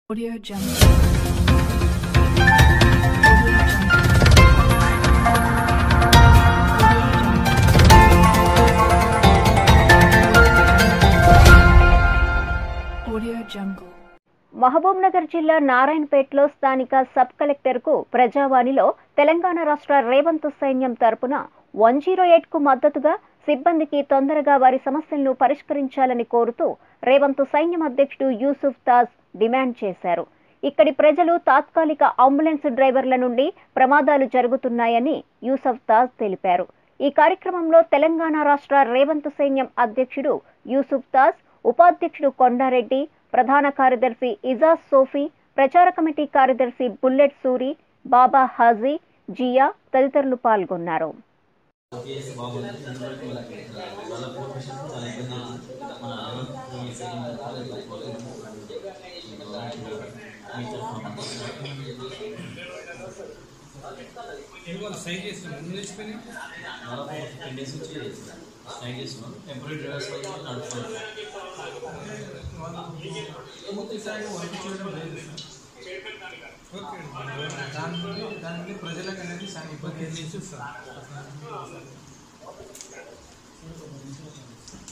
Audio Jungle. Audio Jungle. Audio Jungle. Mahabub Nagar జిల్లా నారాయణపేటలో స్థానిక sub కలెక్టర్కు ప్రజావాణిలో తెలంగాణ రాష్ట్ర రేవంత్ సైన్యం తరపున వన్ జీరో కు మద్దతుగా సిబ్బందికి తొందరగా వారి సమస్యలను పరిష్కరించాలని కోరుతూ రేవంత్ సైన్యం అధ్యక్షుడు యూసుఫ్ తాజ్ డిమాండ్ చేశారు ఇక్కడి ప్రజలు తాత్కాలిక అంబులెన్స్ డ్రైవర్ల నుండి ప్రమాదాలు జరుగుతున్నాయని యూసఫ్ తాజ్ తెలిపారు ఈ కార్యక్రమంలో తెలంగాణ రాష్ట్ర రేవంత్ సైన్యం అధ్యక్షుడు యూసుఫ్ తాజ్ ఉపాధ్యక్షుడు కొండారెడ్డి ప్రధాన కార్యదర్శి ఇజాజ్ సోఫీ ప్రచార కమిటీ కార్యదర్శి బుల్లెట్ సూరి బాబా హాజీ జియా తదితరులు పాల్గొన్నారు ఓపీఎస్ బాగుంది అందువల్ల వాళ్ళ వాళ్ళ ప్రొఫెషన్ చాలా ఇబ్బంది అవుతుంది మన ఎవరికి సెకండ్ ఇవాళ సైట్ చేస్తున్నాం ఎన్ని తెచ్చిపోయినాయి దాదాపు ఫిఫ్టీన్ డేస్ నుంచి స్ట్రైక్ చేస్తున్నాం టెంపరీ డ్రైవర్స్ అయితే నడుపుతున్నాం పూర్తి స్థాయిలో వర్క్ చేయడం లేదు ఓకే దాని నుండి దాని నుండి ప్రజలకు అనేది చాలా ఇబ్బంది చూస్తాం